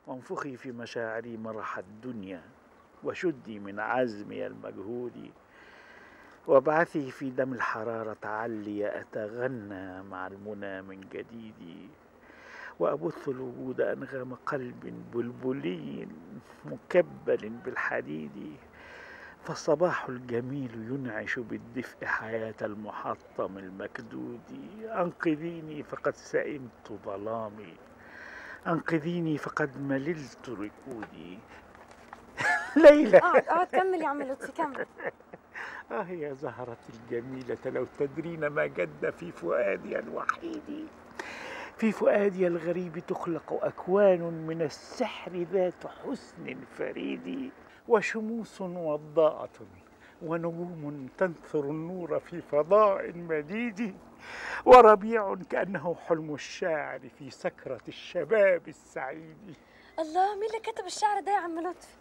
وانفخي في مشاعري مرح الدنيا وشدي من عزمي المجهود وابعثي في دم الحرارة علي أتغنى مع المنى من جديد وأبث الوجود أنغام قلب بلبلي مكبل بالحديد فالصباح الجميل ينعش بالدفء حياة المحطم المكدود أنقذيني فقد سئمت ظلامي أنقذيني فقد مللت ركودي ليلى اقعد اقعد كمل يا عم لطفي كمل آه يا زهرة الجميلة لو تدرين ما جد في فؤادي الوحيد في فؤادي الغريب تخلق أكوان من السحر ذات حسن فريد وشموس وضاءة ونجوم تنثر النور في فضاء مديد وربيع كأنه حلم الشاعر في سكرة الشباب السعيد الله مين اللي كتب الشعر ده يا عم لطفي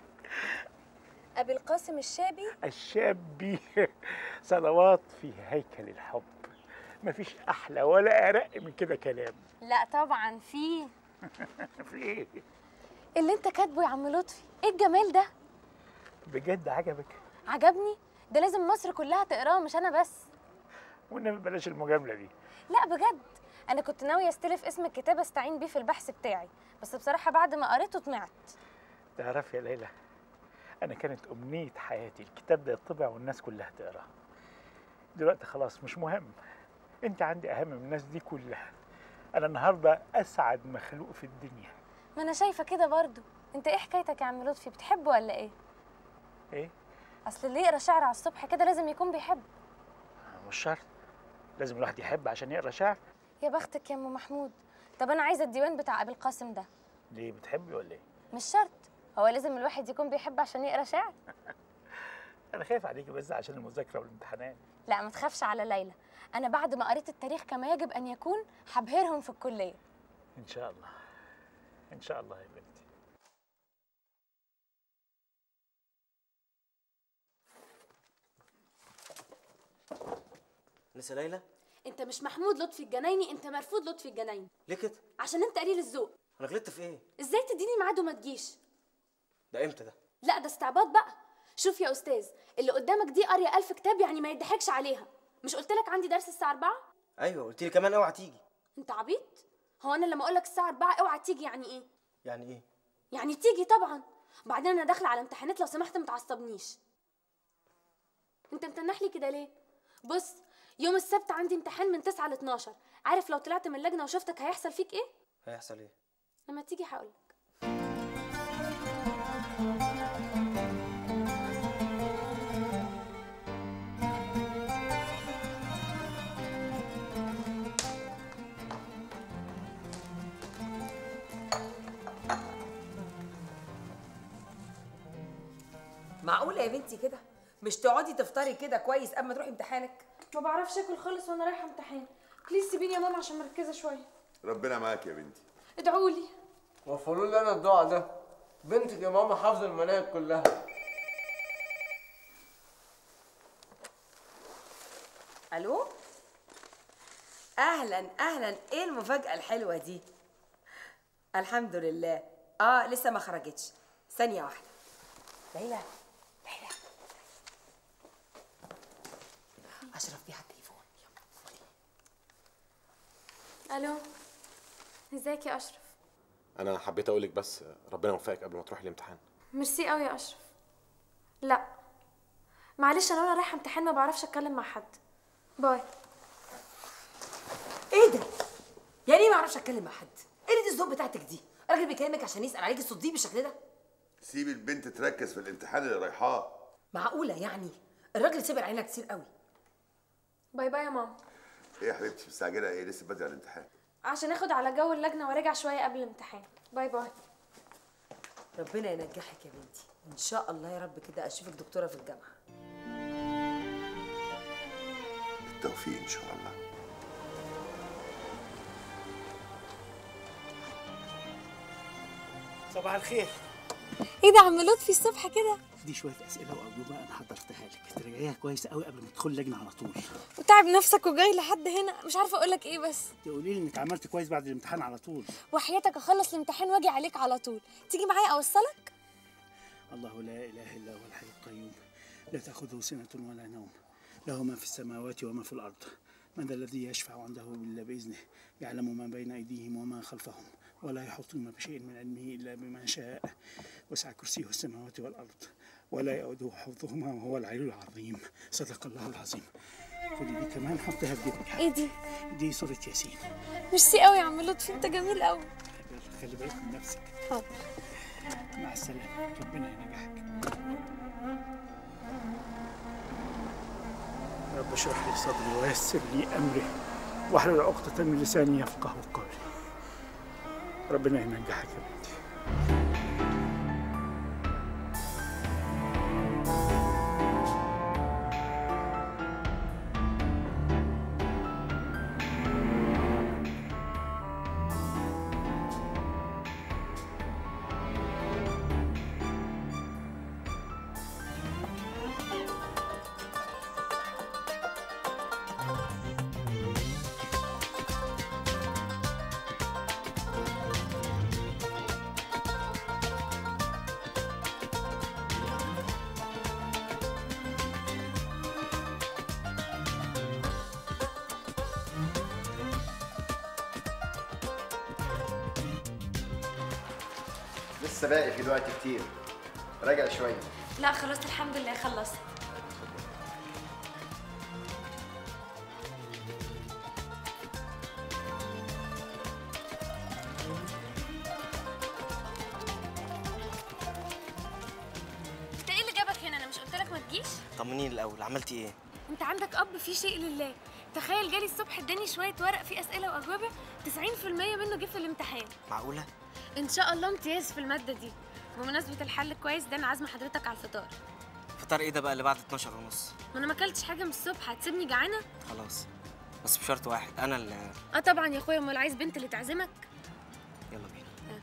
ابي القاسم الشابي الشاب صلوات في هيكل الحب مفيش أحلى ولا أرق من كده كلام لا طبعا في في إيه؟ اللي انت كاتبه يا عم لطفي ايه الجمال ده بجد عجبك عجبني ده لازم مصر كلها تقراه مش انا بس والنبي بلاش المجاملة دي لا بجد انا كنت ناويه استلف اسم الكتاب استعين بيه في البحث بتاعي بس بصراحه بعد ما قريته طمعت تعرف يا ليلى أنا كانت أمنية حياتي الكتاب ده يطبع والناس كلها تقراه دلوقتي خلاص مش مهم أنت عندي أهم من الناس دي كلها أنا النهاردة أسعد مخلوق في الدنيا ما انا شايفه كده برضو انت ايه حكايتك يا عم لطفي بتحبه ولا ايه إيه؟ اصل اللي يقرا شعر على الصبح كده لازم يكون بيحب مش شرط لازم الواحد يحب عشان يقرا شعر يا بختك يا ام محمود طب انا عايزه الديوان بتاع ابي القاسم ده ليه بتحبي ولا إيه؟ مش شرط هو لازم الواحد يكون بيحب عشان يقرا شعر أنا خايف عليكي بس عشان المذاكرة والامتحانات لا ما تخافش على ليلى انا بعد ما قريت التاريخ كما يجب ان يكون هبهرهم في الكليه إن شاء الله إن شاء الله يا بنتي لسه ليلى انت مش محمود لطفي الجنايني انت مرفوض لطفي الجنايني ليه كده عشان انت قليل الذوق انا غلطت في ايه ازاي تديني ميعاد وما تجيش ده امتى ده لا ده استعباط بقى شوف يا استاذ اللي قدامك دي قاريه ألف كتاب يعني ما يضحكش عليها مش قلت لك عندي درس الساعه 4 ايوه قلت لي كمان اوعى تيجي انت عبيط هو انا لما اقول لك الساعه 4 اوعى تيجي يعني ايه يعني ايه يعني تيجي طبعا وبعدين انا داخله على امتحانات لو سمحت ما تعصبنيش انت متنح لي كده ليه بص يوم السبت عندي امتحان من 9 ل 12 عارف لو طلعت من اللجنه وشفتك هيحصل فيك ايه هيحصل ايه لما تيجي هقولك معقولة يا بنتي كده مش تقعدي تفطري كده كويس قبل ما تروحي امتحانك ما بعرفش اكل خالص وانا رايحه امتحان بليز سيبيني يا ماما عشان مركزه شويه ربنا معاك يا بنتي ادعوا لي وفروا لي انا الدعاء ده بنتك يا ماما حافظه المناهج كلها الو اهلا اهلا ايه المفاجأة الحلوة دي الحمد لله اه لسه ما خرجتش ثانية واحدة ليلى ليلى اشرف بيها التليفون الو ازيك يا اشرف انا حبيت اقولك بس ربنا يوفقك قبل ما تروحي الامتحان ميرسي قوي يا اشرف لا معلش انا وانا رايحه امتحان ما بعرفش اتكلم مع حد باي ايه ده يعني ايه ما اعرفش اتكلم مع حد ايه دي الذوق بتاعتك دي الراجل بيكلمك عشان يسأل عليكي الصديق بالشكل ده سيب البنت تركز في الامتحان اللي رايحاه معقولة يعني الراجل سيب علينا كتير قوي باي باي يا ماما ايه يا حبيبتي مستعجله ايه لسه بدري على الامتحان عشان اخد على جو اللجنه وراجع شويه قبل الامتحان باي باي ربنا ينجحك يا بنتي ان شاء الله يا رب كده اشوفك دكتورة في الجامعة بالتوفيق ان شاء الله صباح الخير ايه ده عم لطفي الصبح كده دي شويه اسئله واجوبه انا حضرتها لك تراجعيها كويس قوي قبل ما تدخل اللجنه على طول وتعب نفسك وجاي لحد هنا مش عارفه اقول لك ايه بس تقولي لي انك عملت كويس بعد الامتحان على طول وحياتك اخلص الامتحان واجي عليك على طول تيجي معايا اوصلك الله لا اله الا هو الحي القيوم لا تاخذه سنه ولا نوم له ما في السماوات وما في الارض من ذا الذي يشفع عنده الا باذنه يعلم ما بين ايديهم وما خلفهم ولا يحيطون بشيء من علمه الا بما شاء وسع كرسيه السماوات والارض ولا يؤوده حفظهما وهو العلي العظيم صدق الله العظيم خدي دي كمان حطيها في جيبك ايه دي دي سوره ياسين ميرسي قوي يا عم لطفي انت جميل قوي يلا خلي بالك من نفسك حاضر مع السلامه ربنا ينجحك رب اشرح لي صدري ويسر لي امري واحلل عقدة من لساني يفقه قولي ربنا ينجحك يا بنتي لسه باقي في الوقت كتير راجع شويه لا خلاص الحمد لله خلصت انت ايه اللي جابك هنا انا مش قلت لك ما تجيش طمنيني الاول عملتي ايه انت عندك اب في شيء لله تخيل جالي الصبح اداني شويه ورق فيه اسئله واجوبه 90% منه جه في الامتحان معقوله ان شاء الله امتياز في الماده دي بمناسبه الحل الكويس ده انا عازمه حضرتك على الفطار فطار ايه ده بقى اللي بعد 12 ونص ما انا ما اكلتش حاجه من الصبح هتسيبني جعانه خلاص بس بشرط واحد انا اللي اه طبعا يا اخويا امال عايز بنت اللي تعزمك يلا بينا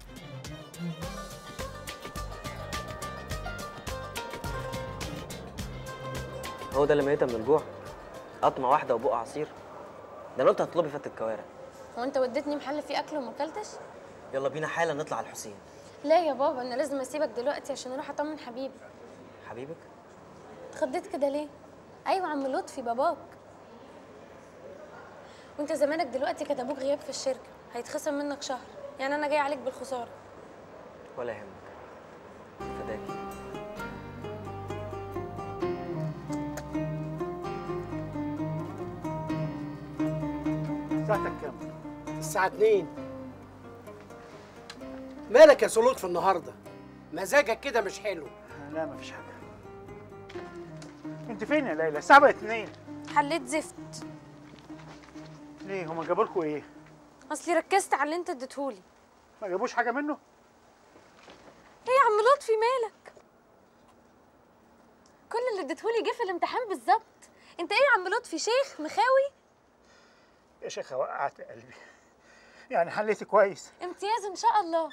هو ده اللي ميتها من الجوع قطمه واحده وبق عصير ده انا قلت هتطلبي فتة الكوارع هو انت وديتني محل فيه اكل وما اكلتش يلا بينا حالا نطلع على الحسين لا يا بابا انا لازم اسيبك دلوقتي عشان اروح اطمن حبيبي حبيبك اتخضيت كده ليه ايوه عم لطفي باباك وانت زمانك دلوقتي كتبوك غياب في الشركه هيتخصم منك شهر يعني انا جاي عليك بالخساره ولا يهمك فداكي ساعتك كام؟ الساعة 2 مالك يا سلوط في النهاردة؟ مزاجك كده مش حلو لا مفيش حاجة انت فين يا ليلى؟ الساعة بقت اتنين حليت زفت ليه هما جابوا لكم ايه؟ اصلي ركزت على اللي انت اديتهولي ما جابوش حاجة منه؟ ايه يا عم لطفي مالك كل اللي اديتهولي جه في الامتحان بالظبط انت ايه يا عم لطفي شيخ مخاوي يا شيخة وقعت قلبي يعني حليتي كويس امتياز ان شاء الله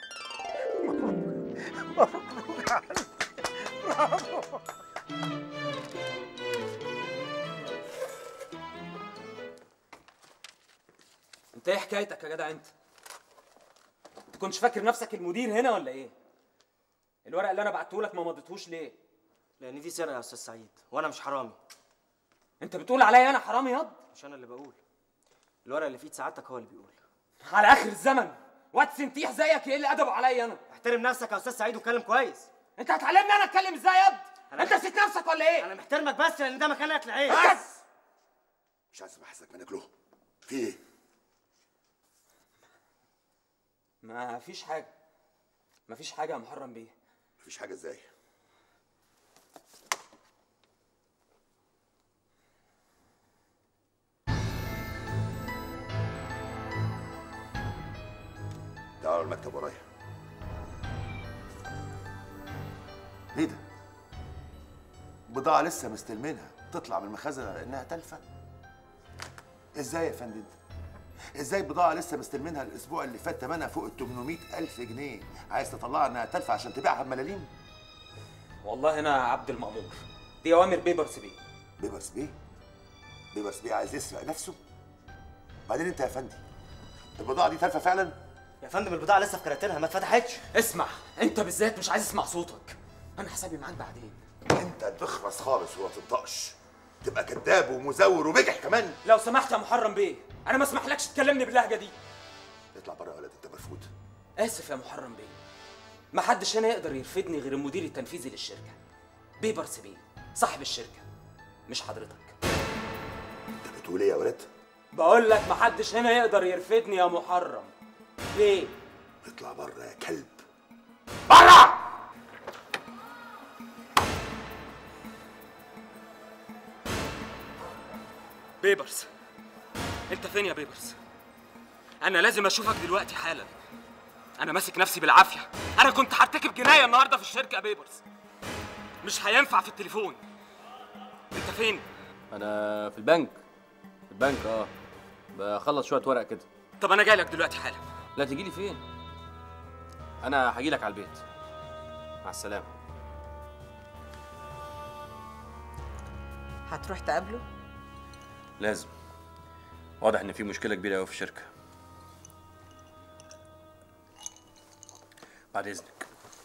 انت ايه حكايتك يا جدع انت؟ انت كنتش فاكر نفسك المدير هنا ولا ايه؟ الورق اللي انا بعته لك ما مضيتهوش ليه؟ لان دي سرقه يا استاذ سعيد وانا مش حرامي انت بتقول عليا انا حرامي ياض؟ مش انا اللي بقول الورق اللي في ايد سعادتك هو اللي بيقول على اخر الزمن واد سنتيح زيك ايه اللي ادبه عليا انا؟ احترم نفسك يا استاذ سعيد واتكلم كويس انت هتعلمني انا اتكلم ازاي ياض؟ أنا- انت نسيت نفسك ولا ايه؟ انا محترمك بس لان ده مكان اكل عيش بس مش عايز احسك منك له في ايه؟ ما فيش حاجه ما فيش حاجه يا محرم بيه مفيش حاجة ازاي؟ تعالوا المكتب ورايا ايه ده؟ بضاعة لسه مستلمينها تطلع من المخازن على انها تلفة؟ ازاي يا فندم؟ ازاي بضاعة لسه مستلمينها الاسبوع اللي فات تمنها فوق ال 800 الف جنيه عايز تطلعها انها تلفة عشان تبيعها بملاليم؟ والله انا عبد المأمور دي اوامر بيبرس بيه بيبرس بيه بيبرس بيه عايز يسرق نفسه بعدين انت يا فندي البضاعه دي تافهه فعلا يا فندم البضاعه لسه في كراتينها ما اتفتحتش اسمع انت بالذات مش عايز اسمع صوتك انا حسابي معاك بعدين انت تخرس خالص وما تنطقش تبقى كذاب ومزور وبجح كمان لو سمحت يا محرم بيه انا ما اسمحلكش تكلمني باللهجه دي اطلع بره يا ولد انت مرفوض اسف يا محرم بيه ما حدش هنا يقدر يرفدني غير المدير التنفيذي للشركه بيبرس بيه صاحب الشركه مش حضرتك انت بتقول ايه يا ولد بقول لك ما حدش هنا يقدر يرفدني يا محرم ليه اطلع بره يا كلب بيبرس انت فين يا بيبرس انا لازم اشوفك دلوقتي حالا انا ماسك نفسي بالعافيه انا كنت هرتكب جنايه النهارده في الشركه يا بيبرس مش هينفع في التليفون انت فين انا في البنك في البنك اه بخلص شويه ورق كده طب انا جاي لك دلوقتي حالا لا تجي لي فين انا هجي لك على البيت مع السلامه هتروح تقابله لازم واضح ان في مشكله كبيره قوي في الشركه بعد اذنك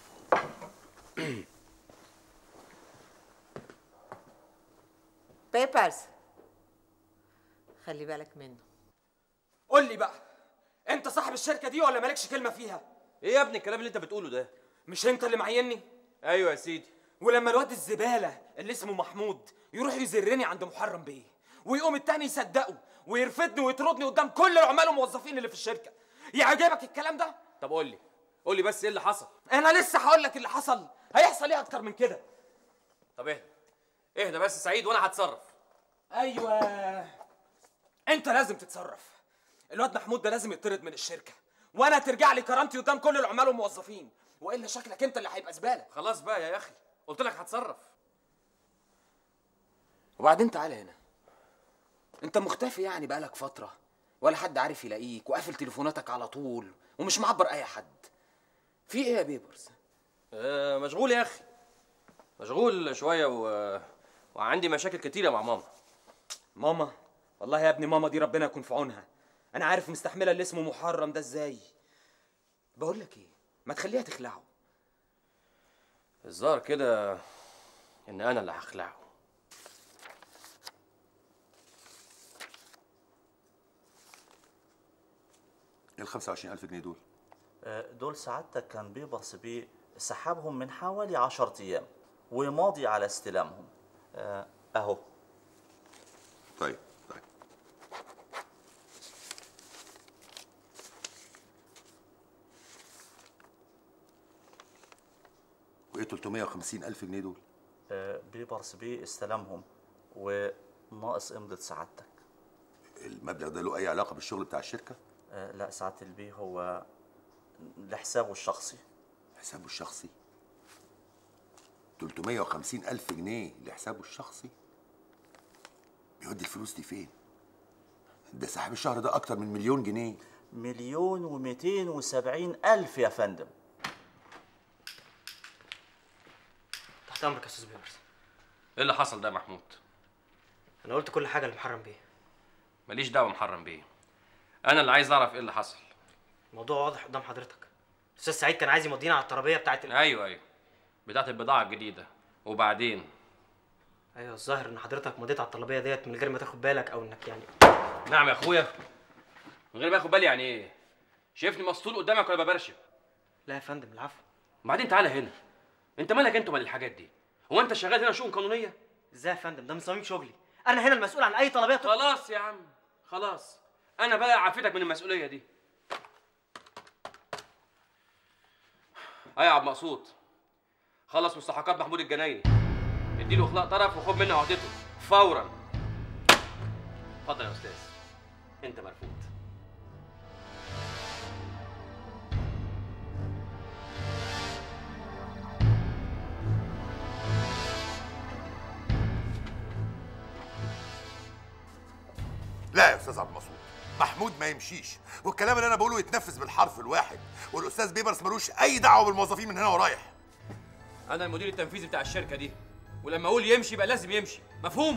بيبرز خلي بالك منه قول لي بقى انت صاحب الشركه دي ولا مالكش كلمه فيها ايه يا ابني الكلام اللي انت بتقوله ده مش انت اللي معيني ايوه يا سيدي ولما الواد الزباله اللي اسمه محمود يروح يزرني عند محرم بيه ويقوم التاني يصدقه ويرفدني ويطردني قدام كل العمال والموظفين اللي في الشركه يعجبك الكلام ده طب قول لي قول لي بس ايه اللي حصل انا لسه هقول لك اللي حصل هيحصل ايه اكتر من كده طب اهدى اهدى بس سعيد وانا هتصرف ايوه انت لازم تتصرف الواد محمود ده لازم يطرد من الشركه وانا ترجع لي كرامتي قدام كل العمال والموظفين والا شكلك انت اللي هيبقى زباله خلاص بقى يا اخي قلت لك هتصرف وبعدين تعالى هنا انت مختفي يعني بقالك فتره ولا حد عارف يلاقيك وقافل تليفوناتك على طول ومش معبر اي حد في ايه يا بيبرز آه مشغول يا اخي مشغول شويه و... وعندي مشاكل كتيره مع ماما ماما والله يا ابني ماما دي ربنا يكون في عونها انا عارف مستحمله اللي اسمه محرم ده ازاي بقول لك ايه ما تخليها تخلعه الظاهر كده ان انا اللي هخلعه ايه ال 25000 جنيه دول آه، دول سعادتك كان بيبرس بيه سحبهم من حوالي عشرة أيام وماضي على استلامهم آه، أهو طيب طيب وايه 350000 جنيه دول آه، بيبرس بيه استلمهم وناقص إمضة سعادتك المبلغ ده له اي علاقه بالشغل بتاع الشركه آه، لا سعادة البيه هو لحسابه الشخصي حسابه الشخصي 350 ألف جنيه لحسابه الشخصي بيودي الفلوس دي فين؟ ده صاحب الشهر ده أكتر من مليون جنيه مليون ومئتين وسبعين ألف يا فندم تحت امرك يا استاذ بيبرس ايه اللي حصل ده يا محمود انا قلت كل حاجه لمحرم بيه ماليش دعوه محرم بيه انا اللي عايز اعرف ايه اللي حصل الموضوع واضح قدام حضرتك الاستاذ سعيد كان عايز يمضينا على الطلبيه بتاعت ال... ايوه ايوه بتاعت البضاعه الجديده وبعدين ايوه الظاهر ان حضرتك مضيت على الطلبيه ديت من غير ما تاخد بالك او انك يعني نعم يا اخويا من غير ما اخد بالي يعني ايه شايفني مسطول قدامك ولا ببرشم لا يا فندم العفو وبعدين تعالى هنا انت مالك انت ومال الحاجات دي هو انت شغال هنا شؤون قانونيه ازاي يا فندم ده من صميم شغلي انا هنا المسؤول عن اي طلبيه تط- خلاص يا عم خلاص انا بقى عافيتك من المسؤوليه دي اي يا عبد مقصود خلص مستحقات محمود الجنايني اديله اخلاء طرف وخد منه عهدته فورا اتفضل يا استاذ انت مرفوض لا يا أستاذ عبد المقصود محمود ما يمشيش والكلام اللي أنا بقوله يتنفذ بالحرف الواحد والأستاذ بيبرس ملوش أي دعوة بالموظفين من هنا ورايح انا المدير التنفيذي بتاع الشركه دي ولما اقول يمشي يبقى لازم يمشي مفهوم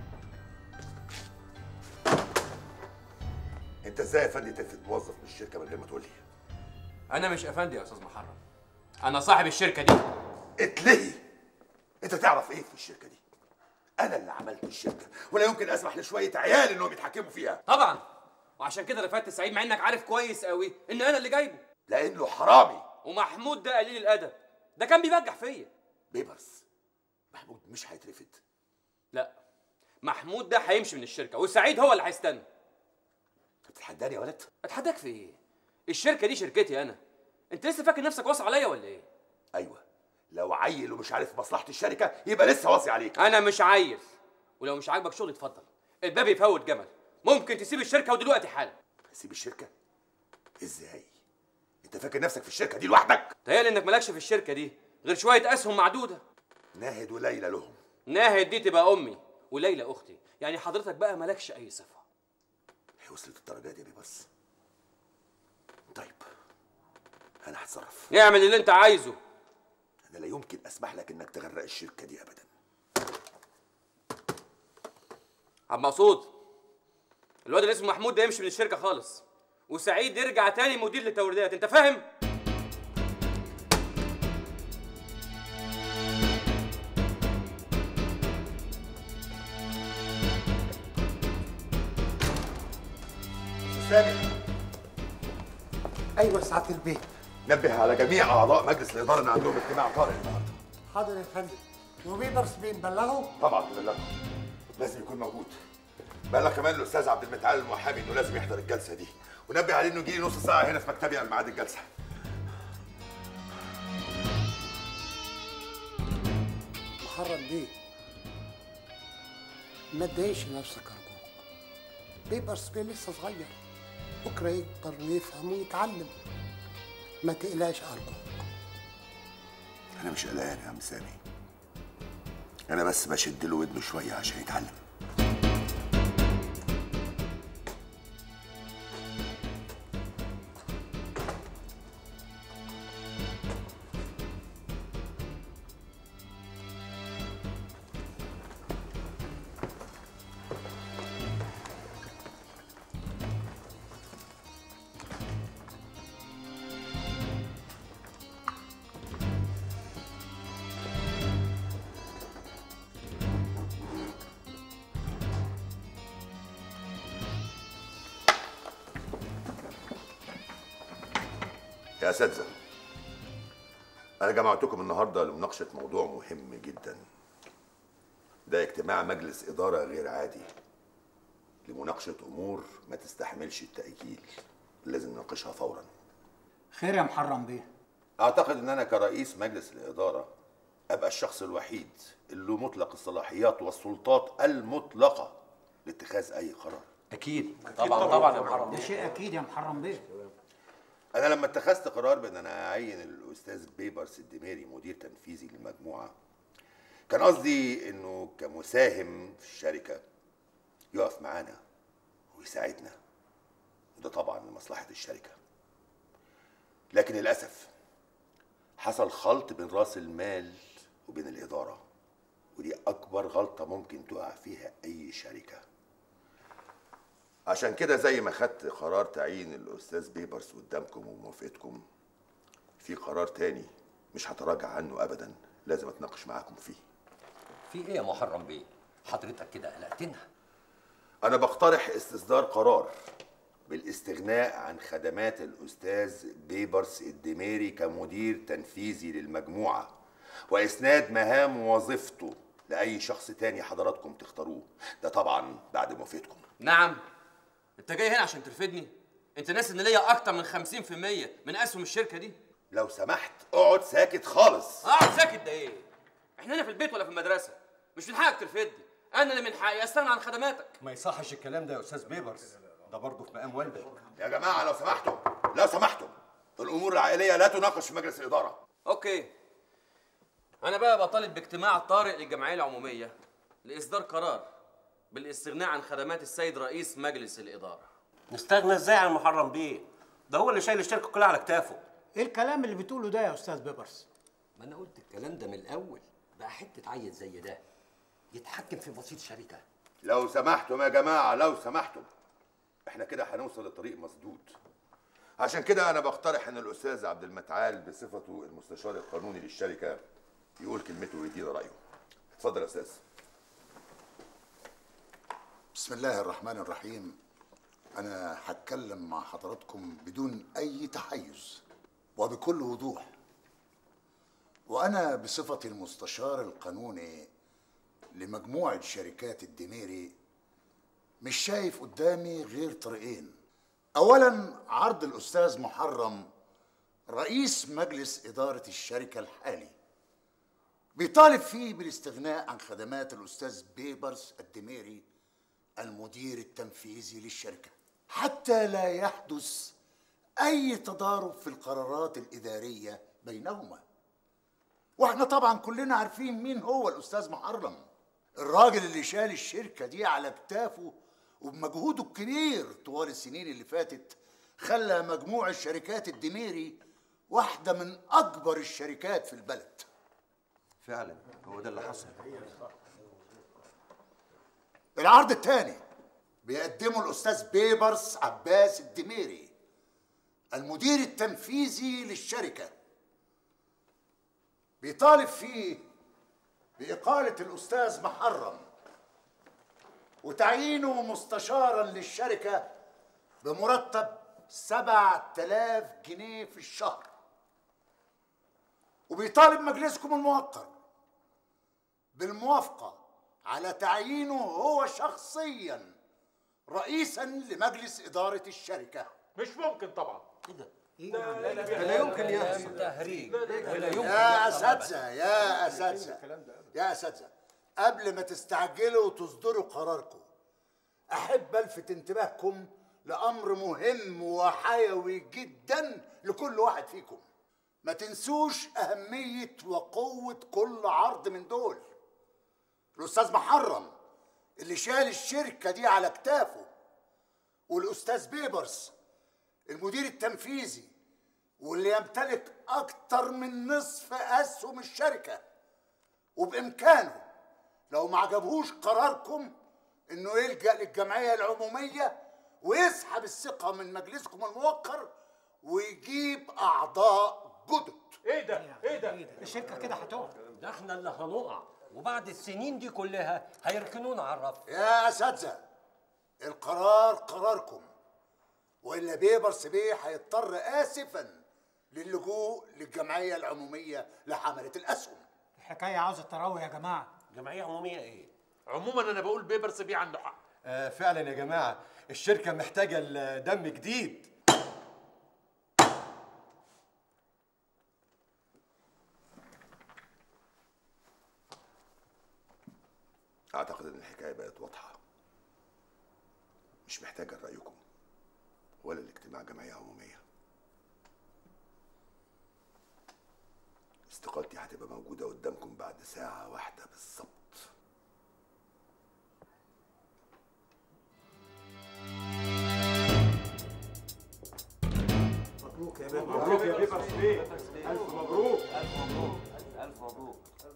انت ازاي يا فندم تلفت موظف من الشركه من غير ما تقول لي انا مش افندي يا استاذ محرم انا صاحب الشركه دي اتلهي انت تعرف ايه في الشركه دي انا اللي عملت الشركه ولا يمكن اسمح لشويه عيال انهم يتحكموا فيها طبعا وعشان كده رفعت سعيد مع انك عارف كويس قوي ان انا اللي جايبه لانه حرامي ومحمود ده قليل الادب ده كان بيبجح فيا بيبرس محمود مش هيترفد لا محمود ده هيمشي من الشركه وسعيد هو اللي هيستنى بتتحداني يا ولد اتحداك في ايه الشركه دي شركتي انا انت لسه فاكر نفسك واصي عليا ولا ايه ايوه لو عيل ومش عارف مصلحه الشركه يبقى لسه واصي عليك انا مش عيل ولو مش عاجبك شغل اتفضل الباب يفوت جمل ممكن تسيب الشركه ودلوقتي حالا اسيب الشركه ازاي انت فاكر نفسك في الشركه دي لوحدك تهيألي انك مالكش في الشركه دي غير شويه اسهم معدوده ناهد وليلى لهم ناهد دي تبقى امي وليلى اختي يعني حضرتك بقى مالكش اي صفه هي وصلت الدرجه دي يا بيبرس طيب انا هتصرف اعمل اللي انت عايزه انا لا يمكن اسمح لك انك تغرق الشركه دي ابدا عبد مقصود الواد اللي اسمه محمود ده يمشي من الشركه خالص وسعيد يرجع تاني مدير للتوريدات انت فاهم سامي ايوه سعاده البيت نبه على جميع اعضاء مجلس الاداره ان عندهم اجتماع طارئ النهارده حاضر يا فندم وبيبرس بنبلغه طبعا بلغه لازم يكون موجود بلغ كمان الاستاذ عبد المتعال المحامي انه لازم يحضر الجلسه دي ونبه عليه انه يجي لي نص ساعه هنا في مكتبي على ميعاد الجلسه محرم بيه ما تضايقش نفسك ارجوك بيبرس بيه لسه صغير بكره يكبر ويفهم ويتعلم ما تقلقش ارجوك انا مش قلقان يا عم سامي انا بس بشد له ودنه شويه عشان يتعلم يا اساتذه انا جمعتكم النهارده لمناقشه موضوع مهم جدا ده اجتماع مجلس اداره غير عادي لمناقشه امور ما تستحملش التاجيل لازم نناقشها فورا خير يا محرم بيه اعتقد ان انا كرئيس مجلس الاداره ابقى الشخص الوحيد اللي له مطلق الصلاحيات والسلطات المطلقه لاتخاذ اي قرار اكيد طبعا طبعا يا محرم ده شيء اكيد يا محرم بيه انا لما اتخذت قرار بان انا اعين الاستاذ بيبرس الدميري مدير تنفيذي للمجموعه كان قصدي انه كمساهم في الشركه يقف معانا ويساعدنا وده طبعا لمصلحه الشركه لكن للاسف حصل خلط بين راس المال وبين الاداره ودي اكبر غلطه ممكن تقع فيها اي شركه عشان كده زي ما خدت قرار تعيين الاستاذ بيبرس قدامكم وموافقتكم في قرار تاني مش هتراجع عنه ابدا لازم اتناقش معاكم فيه في ايه يا محرم بيه حضرتك كده قلقتنا انا بقترح استصدار قرار بالاستغناء عن خدمات الاستاذ بيبرس الدميري كمدير تنفيذي للمجموعه واسناد مهام وظيفته لاي شخص تاني حضراتكم تختاروه ده طبعا بعد موافقتكم نعم انت جاي هنا عشان ترفدني انت ناس ان ليا اكتر من 50% من اسهم الشركه دي لو سمحت اقعد ساكت خالص اقعد ساكت ده ايه احنا هنا في البيت ولا في المدرسه مش من حقك ترفدني انا اللي من حقي استغنى عن خدماتك ما يصحش الكلام ده يا استاذ بيبرس ده برضه في مقام والدك يا جماعه لو سمحتم لو سمحتم الامور العائليه لا تناقش في مجلس الاداره اوكي انا بقى بطالب باجتماع طارئ للجمعيه العموميه لاصدار قرار بالاستغناء عن خدمات السيد رئيس مجلس الاداره نستغنى ازاي عن محرم بيه ده هو اللي شايل الشركه كلها على كتافه ايه الكلام اللي بتقوله ده يا استاذ بيبرس ما انا قلت الكلام ده من الاول بقى حته عيل زي ده يتحكم في بسيط شركه لو سمحتم يا جماعه لو سمحتم احنا كده هنوصل لطريق مسدود عشان كده انا بقترح ان الاستاذ عبد المتعال بصفته المستشار القانوني للشركه يقول كلمته ويدينا رايه اتفضل يا استاذ بسم الله الرحمن الرحيم أنا هتكلم مع حضراتكم بدون أي تحيز وبكل وضوح وأنا بصفتي المستشار القانوني لمجموعة شركات الدميري مش شايف قدامي غير طريقين أولا عرض الأستاذ محرم رئيس مجلس إدارة الشركة الحالي بيطالب فيه بالاستغناء عن خدمات الأستاذ بيبرس الدميري المدير التنفيذي للشركة حتى لا يحدث أي تضارب في القرارات الإدارية بينهما واحنا طبعا كلنا عارفين مين هو الأستاذ محرم الراجل اللي شال الشركة دي على كتافه وبمجهوده الكبير طوال السنين اللي فاتت خلى مجموع الشركات الدميري واحدة من أكبر الشركات في البلد فعلا هو ده اللي حصل العرض الثاني بيقدمه الأستاذ بيبرس عباس الدميري المدير التنفيذي للشركة بيطالب فيه بإقالة الأستاذ محرم وتعيينه مستشارا للشركة بمرتب سبعة آلاف جنيه في الشهر وبيطالب مجلسكم الموقر بالموافقة على تعيينه هو شخصيا رئيسا لمجلس إدارة الشركة مش ممكن طبعا ده لا يمكن يحصل تهريج ولا يمكن يا يحصل أساتذة يا أساتذة يا أساتذة قبل ما تستعجلوا وتصدروا قراركم أحب ألفت انتباهكم لأمر مهم وحيوي جدا لكل واحد فيكم ما تنسوش أهمية وقوة كل عرض من دول الأستاذ محرم اللي شال الشركة دي على كتافه والأستاذ بيبرس المدير التنفيذي واللي يمتلك أكتر من نصف أسهم الشركة وبإمكانه لو ما عجبهوش قراركم إنه يلجأ للجمعية العمومية ويسحب الثقة من مجلسكم الموقر ويجيب أعضاء جدد ايه ده ايه ده الشركه كده هتقع ده احنا اللي هنقع وبعد السنين دي كلها هيركنونا على الرف يا أساتذة القرار قراركم وإلا بيبرس بيه هيضطر آسفا للجوء للجمعية العمومية لحملة الأسهم الحكايه عاوزه تراوي يا جماعه جمعيه عموميه ايه عموما انا بقول بيبرس بيه عنده حق آه فعلا يا جماعه الشركه محتاجه دم جديد اعتقد ان الحكايه بقت واضحه مش محتاجه رايكم ولا الاجتماع جمعيه عموميه استقالتي هتبقى موجوده قدامكم بعد ساعه واحده بالظبط مبروك يا مبروك يا بيبرس بيه الف مبروك الف مبروك الف مبروك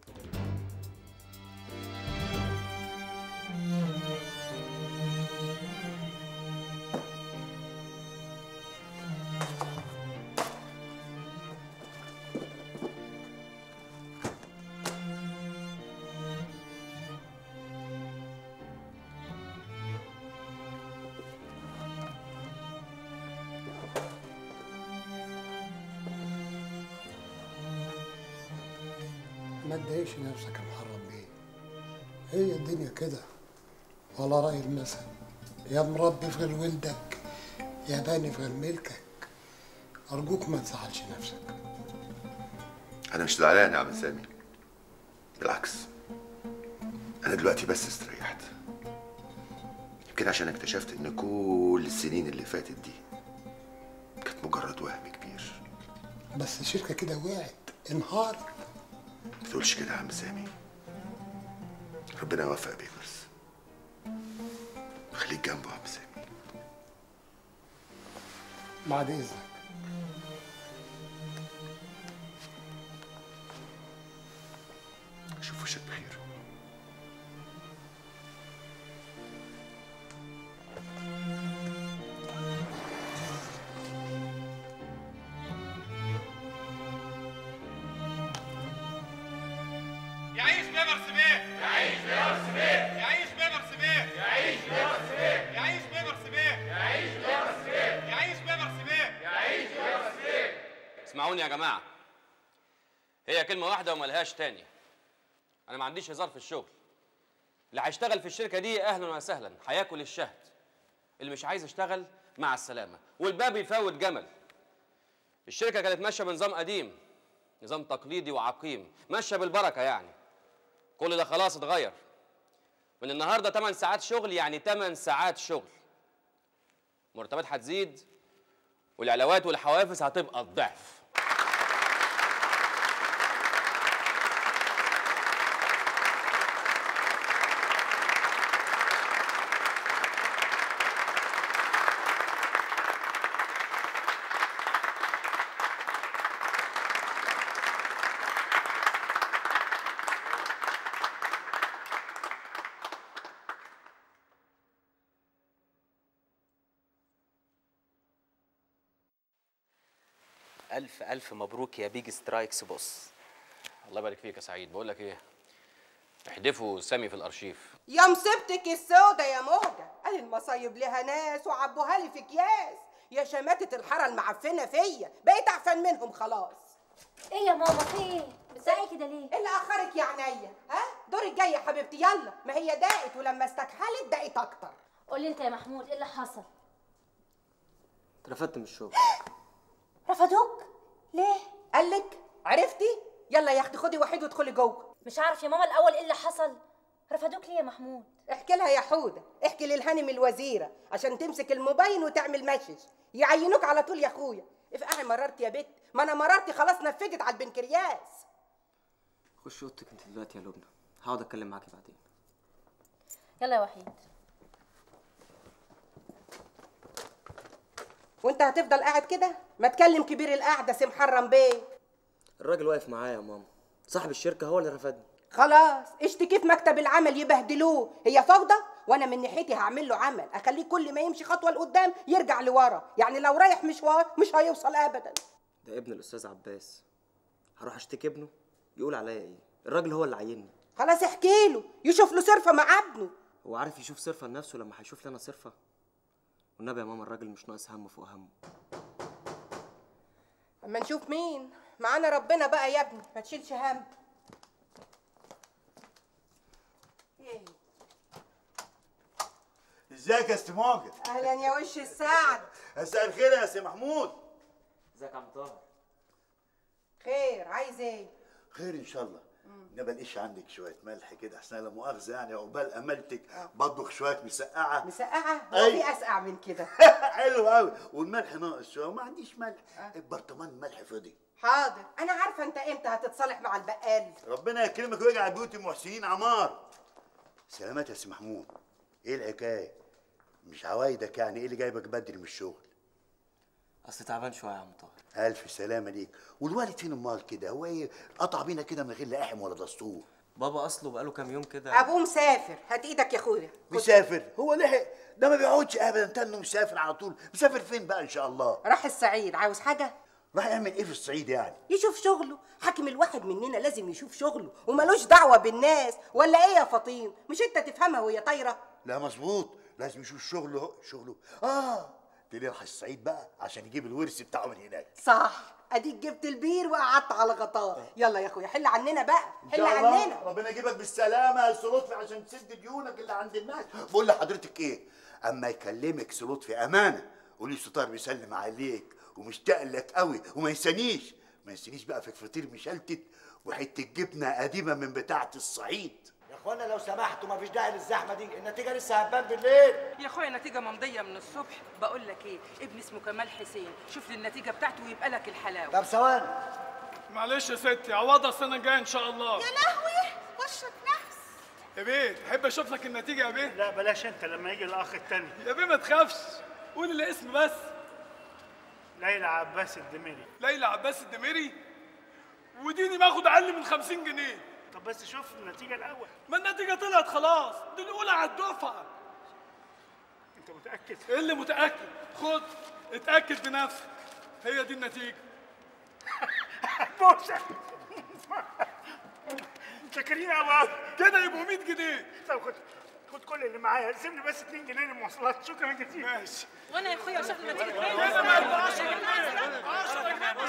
ما تضايقش نفسك يا محرم بيه هي الدنيا كده ولا رأي المثل يا مربي في غير ولدك يا باني في غير ملكك أرجوك ما تزعلش نفسك انا مش زعلان يا عم سامي بالعكس انا دلوقتي بس استريحت يمكن عشان اكتشفت ان كل السنين اللي فاتت دي كانت مجرد وهم كبير بس الشركة كده وقعت انهارت ما تقولش كده يا عم سامي ربنا يوفق بيبرس خليك جنبه يا عم سامي بعد إذنك اشوف وشك بخير يعيش بيبرس بيه يعيش بيبرس بيه يعيش بيبرس بيه يعيش بيبرس بيه يعيش بيبرس بيه يعيش بيبرس بيه يعيش بيبرس بيه يعيش بيبرس بيه اسمعوني يا جماعه هي كلمه واحده وملهاش تاني انا ما عنديش هزار في الشغل اللي هيشتغل في الشركه دي اهلا وسهلا هياكل الشهد اللي مش عايز يشتغل مع السلامه والباب يفوت جمل الشركه كانت ماشيه بنظام قديم نظام تقليدي وعقيم ماشيه بالبركه يعني كل ده خلاص اتغير من النهارده 8 ساعات شغل يعني 8 ساعات شغل مرتبات هتزيد والعلاوات والحوافز هتبقى الضعف ألف ألف مبروك يا بيج سترايكس بص الله يبارك فيك يا سعيد بقول لك ايه احدفوا سامي في الارشيف يا مصيبتك السودة يا موجة قال المصايب لها ناس وعبوها لي في اكياس يا شماتة الحارة المعفنة فيا بقيت اعفن منهم خلاص ايه يا ماما في ايه بتزعقي كده ليه ايه اللي اخرك يا عينيا ها دورك جاي يا حبيبتي يلا ما هي ضاقت ولما استكحلت ضاقت اكتر قولي انت يا محمود ايه اللي حصل اترفدت من الشغل رفضوك ليه قالك عرفتي يلا يا اختي خدي وحيد وادخلي جوه مش عارف يا ماما الاول ايه اللي حصل رفضوك ليه يا محمود احكي لها يا حوده احكي للهانم الوزيره عشان تمسك الموبايل وتعمل مشش يعينوك على طول يا اخويا افقعي مررت يا بت ما انا مررتي خلاص نفذت على البنكرياس خش اوضتك انت دلوقتي يا لبنى هقعد اتكلم معاكي بعدين يلا يا وحيد وانت هتفضل قاعد كده ما تكلم كبير القعده سي محرم بيه الراجل واقف معايا يا ماما صاحب الشركه هو اللي رفدني خلاص اشتكي في مكتب العمل يبهدلوه هي فوضى وانا من ناحيتي هعمل له عمل اخليه كل ما يمشي خطوه لقدام يرجع لورا يعني لو رايح مشوار مش هيوصل ابدا ده ابن الاستاذ عباس هروح اشتكي ابنه يقول عليا ايه الراجل هو اللي عيني خلاص احكي له يشوف له صرفه مع ابنه هو عارف يشوف صرفه لنفسه لما هيشوف لي انا صرفه والنبي يا ماما الراجل مش ناقص همه فوق همه اما نشوف مين معانا ربنا بقى يا ابني ما تشيلش هم ايه ازيك يا استاذ ماجد اهلا يا وش السعد مساء الخير يا سي محمود ازيك يا عم طاهر خير عايز ايه خير ان شاء الله ما بلاقيش عندك شويه ملح كده احسن لا مؤاخذه يعني عقبال املتك بطبخ شويه مسقعه مسقعه هو أي. في اسقع من كده حلو قوي والملح ناقص شويه وما عنديش ملح البرطمان الملح فضي حاضر انا عارفه انت امتى هتتصالح مع البقال ربنا يكرمك ويجعل بيوت المحسنين عمار سلامات يا سي محمود ايه الحكايه مش عوايدك يعني ايه اللي جايبك بدري من الشغل اصل تعبان شويه يا عم طاهر الف سلامه ليك والوالد فين امال كده هو ايه قطع بينا كده من غير لحم ولا دستور بابا اصله بقاله كام يوم كده ابوه مسافر هات ايدك يا اخويا مسافر هو لحق ده ما بيقعدش ابدا تنه مسافر على طول مسافر فين بقى ان شاء الله راح الصعيد عاوز حاجه راح يعمل ايه في الصعيد يعني يشوف شغله حاكم الواحد مننا لازم يشوف شغله وملوش دعوه بالناس ولا ايه يا فطين مش انت تفهمها وهي طايره لا مظبوط لازم يشوف شغله شغله اه تلاقيه راح الصعيد بقى عشان يجيب الورث بتاعه من هناك صح اديك جبت البير وقعدت على غطاه يلا يا اخويا حل عننا بقى ان حل شاء الله عننا ربنا يجيبك بالسلامه يا أستاذ لطفي عشان تسد ديونك اللي عند الناس بقول لحضرتك ايه اما يكلمك أستاذ لطفي امانه قولي ستار بيسلم عليك ومشتاق لك قوي وما ينسانيش ما ينسانيش بقى في فطير مشلتت وحته جبنه قديمه من بتاعه الصعيد يا اخوانا لو سمحتوا مفيش داعي للزحمه دي النتيجه لسه هتبان بالليل يا اخويا النتيجه ممضيه من الصبح بقول لك ايه ابني اسمه كمال حسين شوف لي النتيجه بتاعته ويبقى لك الحلاوه طب ثواني معلش يا ستي عوضها السنه الجايه ان شاء الله يا لهوي وشك نحس يا بيه تحب اشوف لك النتيجه يا بيه لا بلاش انت لما يجي الاخ التاني يا بيه ما تخافش قول الاسم بس ليلى عباس الدميري ليلى عباس الدميري وديني باخد اقل من 50 جنيه طب بس شوف النتيجه الاول ما النتيجة طلعت خلاص دي الأولى على الدفعة انت متاكد إيه اللي متأكد؟ خد اتأكد بنفسك هي دي النتيجة بوسه شاكرين قوي كده يبقوا 100 جنيه طب خد خد كل اللي معايا سيبني بس 2 جنيه للمواصلات شكرا جزيلا ماشي وانا يا اخويا شوف النتيجه كده ما يبقى 10 جنيه 10 جنيه مش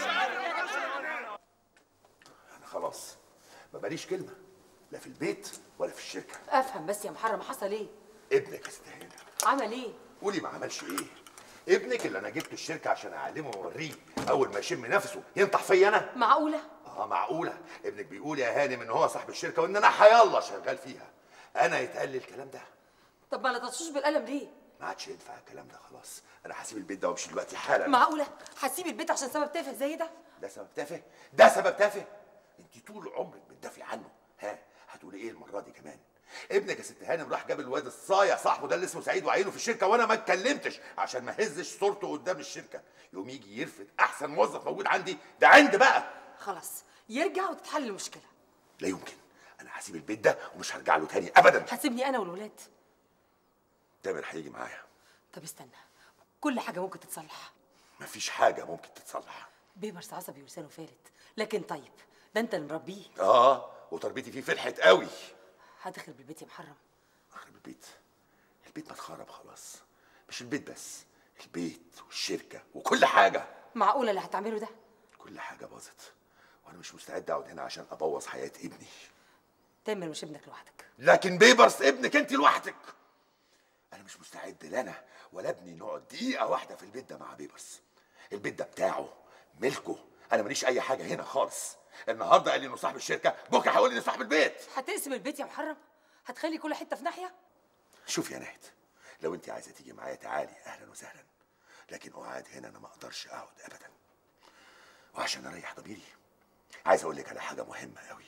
انا خلاص ما بقاليش كلمه لا في البيت ولا في الشركه افهم بس يا محرم حصل ايه ابنك يستاهل عمل ايه قولي ما عملش ايه ابنك اللي انا جبته الشركه عشان اعلمه واوريه اول ما يشم نفسه ينطح فيا انا معقوله اه معقوله ابنك بيقول يا هانم ان هو صاحب الشركه وان انا حيالله شغال فيها انا يتقال لي الكلام ده طب ما لطشوش بالقلم ليه ما عادش ينفع الكلام ده خلاص انا هسيب البيت ده وامشي دلوقتي حالا معقوله هتسيب البيت عشان سبب تافه زي ده ده سبب تافه ده سبب تافه انت طول عمرك بتدافعي عنه ها هتقولي ايه المره دي كمان ابنك يا ست هانم راح جاب الواد الصايع صاحبه ده اللي اسمه سعيد وعينه في الشركه وانا ما اتكلمتش عشان ما هزش صورته قدام الشركه يوم يجي يرفض احسن موظف موجود عندي ده عند بقى خلاص يرجع وتتحل المشكله لا يمكن انا هسيب البيت ده ومش هرجع له تاني ابدا هتسيبني انا والولاد تامر هيجي معايا طب استنى كل حاجه ممكن تتصلح مفيش حاجه ممكن تتصلح بيبرس عصبي ولسانه فارد لكن طيب ده انت اللي مربيه اه وتربيتي فيه فرحت قوي هتخرب البيت يا محرم اخرب البيت البيت ما اتخرب خلاص مش البيت بس البيت والشركه وكل حاجه معقوله اللي هتعمله ده كل حاجه باظت وانا مش مستعد اقعد هنا عشان ابوظ حياه ابني تامر مش ابنك لوحدك لكن بيبرس ابنك انت لوحدك انا مش مستعد لا انا ولا ابني نقعد دقيقه واحده في البيت ده مع بيبرس البيت ده بتاعه ملكه انا ماليش اي حاجه هنا خالص النهارده قال لي انه صاحب الشركه بكره هيقول لي انه صاحب البيت هتقسم البيت يا محرم هتخلي كل حته في ناحيه شوف يا نهد لو انت عايزه تيجي معايا تعالي اهلا وسهلا لكن اقعد هنا انا ما اقدرش اقعد ابدا وعشان اريح ضميري عايز اقول لك على حاجه مهمه قوي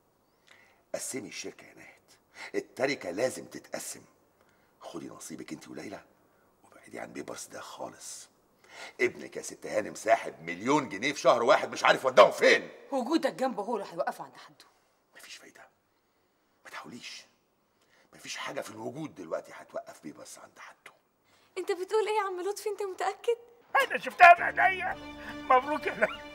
قسمي الشركه يا نهد التركه لازم تتقسم خدي نصيبك انت وليلى وابعدي عن بيبرس ده خالص ابنك يا ست هانم ساحب مليون جنيه في شهر واحد مش عارف وداهم فين وجودك جنبه هو اللي هيوقفه عند حده مفيش فايده ما تحاوليش مفيش حاجه في الوجود دلوقتي هتوقف بيبرس عند حده انت بتقول ايه يا عم لطفي انت متاكد انا شفتها بعينيا مبروك يا لك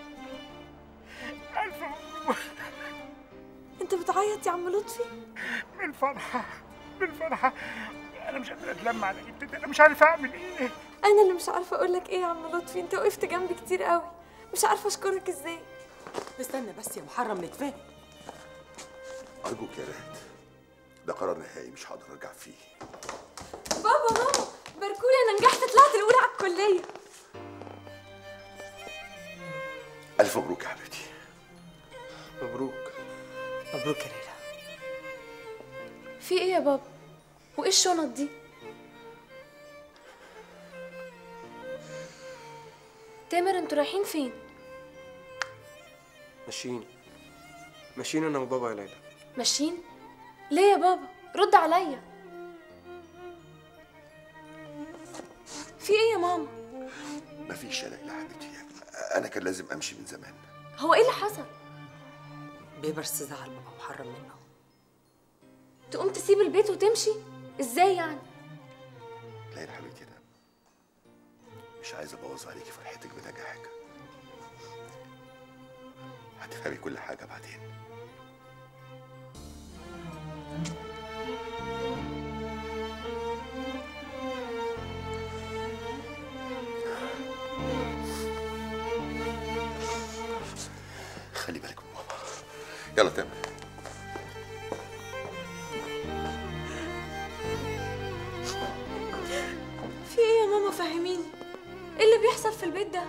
الف مبروك انت بتعيط يا عم لطفي من الفرحه من الفرحه انا مش قادر اتلم على جدتي انا مش عارف اعمل ايه انا اللي مش عارفه اقول لك ايه يا عم لطفي انت وقفت جنبي كتير قوي مش عارفه اشكرك ازاي استنى بس يا محرم نتفاهم ارجوك يا رهد ده قرار نهائي مش هقدر ارجع فيه بابا ماما باركولي انا نجحت طلعت الاولى على الكليه الف مبروك يا حبيبتي مبروك مبروك يا ليلى في ايه يا بابا وايه الشنط دي تامر انتوا رايحين فين ماشيين ماشيين انا وبابا يا ليلى ماشيين ليه يا بابا رد عليا في ايه يا ماما مفيش يا ليلى حبيبتي انا كان لازم امشي من زمان هو ايه اللي حصل بيبرس زعل بابا محرم منه تقوم تسيب البيت وتمشي ازاي يعني ليلى حبيبتي انا مش عايز ابوظ عليكي فرحتك بنجاحك هتفهمي كل حاجه بعدين خلي بالك من ماما يلا تامر في ايه يا ماما فهميني ايه اللي بيحصل في البيت ده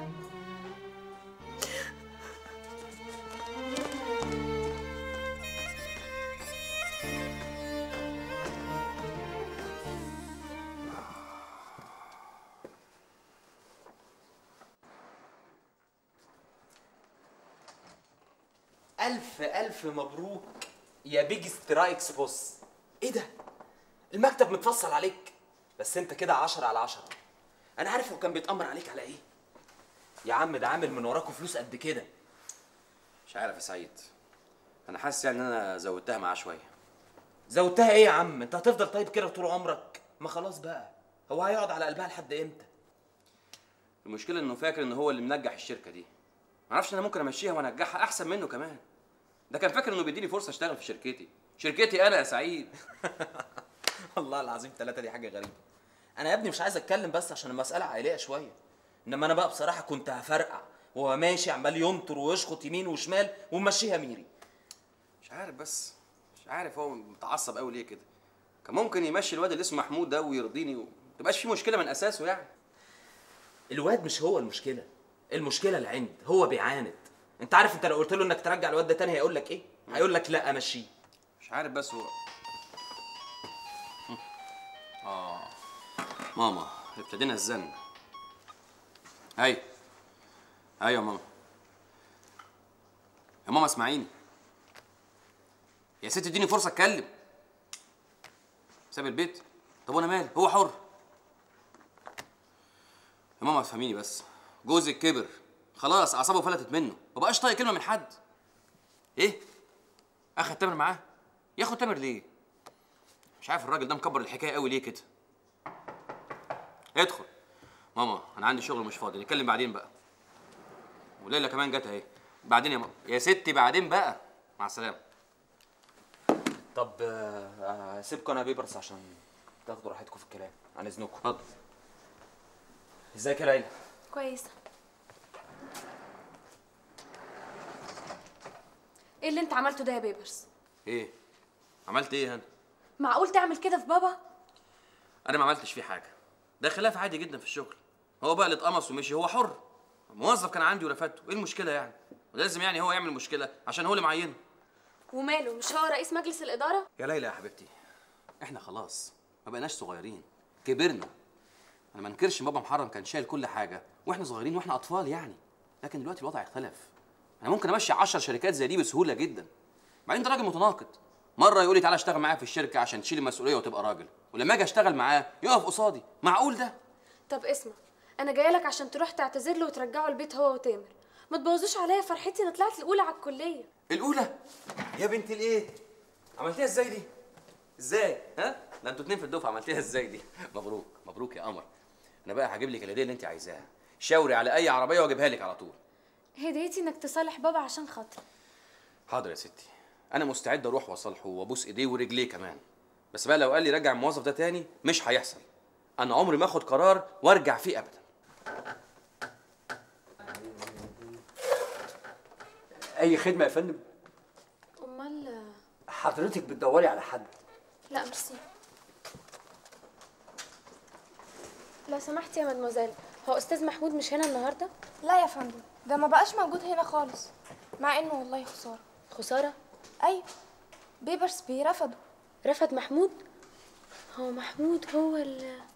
ألف ألف مبروك يا بيج سترايكس بوس إيه ده؟ المكتب متفصل عليك بس أنت كده عشرة على عشرة أنا عارف هو كان بيتأمر عليك على إيه يا عم ده عامل من وراكوا فلوس قد كده مش عارف يا سعيد انا حاسس يعني ان انا زودتها معاه شويه زودتها ايه يا عم انت هتفضل طيب كده طول عمرك ما خلاص بقى هو هيقعد على قلبها لحد امتى المشكله انه فاكر ان هو اللي منجح الشركه دي معرفش انا ممكن امشيها وانجحها احسن منه كمان ده كان فاكر انه بيديني فرصه اشتغل في شركتي شركتي انا يا سعيد والله العظيم ثلاثة دي حاجة غريبة أنا يا ابني مش عايز أتكلم بس عشان المسألة عائلية شوية إنما أنا بقى بصراحة كنت هفرقع وهو ماشي عمال ينطر ويشخط يمين وشمال وممشيها ميري مش عارف بس مش عارف هو متعصب قوي ليه كده كان ممكن يمشي الواد اللي اسمه محمود ده ويرضيني وما تبقاش في مشكله من اساسه يعني الواد مش هو المشكلة المشكلة العند هو بيعاند أنت عارف أنت لو قلت له إنك ترجع الواد ده تاني هيقول لك إيه؟ هيقول لك لا أمشيه مش عارف بس هو اه ماما ابتدينا الزن ايوه ايوه يا ماما يا ماما اسمعيني يا ست اديني فرصه اتكلم ساب البيت طب وانا مالي هو حر يا ماما افهميني بس جوزك كبر خلاص اعصابه فلتت منه ما بقاش طايق كلمه من حد ايه اخد تامر معاه ياخد تامر ليه مش عارف الراجل ده مكبر الحكايه قوي ليه كده ادخل ماما انا عندي شغل مش فاضي نتكلم بعدين بقى وليلى كمان جت اهي بعدين يا ماما يا ستي بعدين بقى مع السلامه طب آه، سيبكم أنا بيبرس عشان تاخدوا راحتكم في الكلام عن إذنكم اتفضل ازيك يا ليلى؟ كويسه ايه اللي انت عملته ده يا بيبرس ايه عملت ايه انا معقول تعمل كده في بابا انا ما عملتش فيه حاجه ده خلاف عادي جدا في الشغل هو بقى اللي اتقمص ومشي هو حر موظف كان عندي ورفدته ايه المشكله يعني لازم يعني هو يعمل مشكله عشان هو اللي معينه وماله مش هو رئيس مجلس الاداره يا ليلى يا حبيبتي احنا خلاص ما بقيناش صغيرين كبرنا انا ما انكرش إن بابا محرم كان شايل كل حاجه واحنا صغيرين واحنا اطفال يعني لكن دلوقتي الوضع اختلف انا ممكن امشي 10 شركات زي دي بسهوله جدا بعدين ده راجل متناقض مره يقول لي تعالى اشتغل معايا في الشركه عشان تشيل المسؤوليه وتبقى راجل ولما اجي اشتغل معاه يقف قصادي معقول ده طب اسمع انا جايه لك عشان تروح تعتذر له وترجعه البيت هو وتامر ما تبوظوش عليا فرحتي انا طلعت الاولى على الكليه الاولى يا بنت الايه عملتيها ازاي دي ازاي ها ده انتوا اتنين في الدفعه عملتيها ازاي دي مبروك مبروك يا قمر انا بقى هجيب لك الهديه اللي انت عايزاها شاوري على اي عربيه واجيبها لك على طول هديتي انك تصالح بابا عشان خاطري حاضر يا ستي انا مستعد اروح واصالحه وابوس ايديه ورجليه كمان بس بقى لو قال لي رجع الموظف ده تاني مش هيحصل انا عمري ما اخد قرار وارجع فيه ابدا اي خدمه يا فندم امال حضرتك بتدوري على حد لا ميرسي لو سمحت يا مدموزيل هو استاذ محمود مش هنا النهارده لا يا فندم ده ما بقاش موجود هنا خالص مع انه والله خساره خساره ايوه بيبرس بيرفضوا رفض محمود هو محمود هو اللي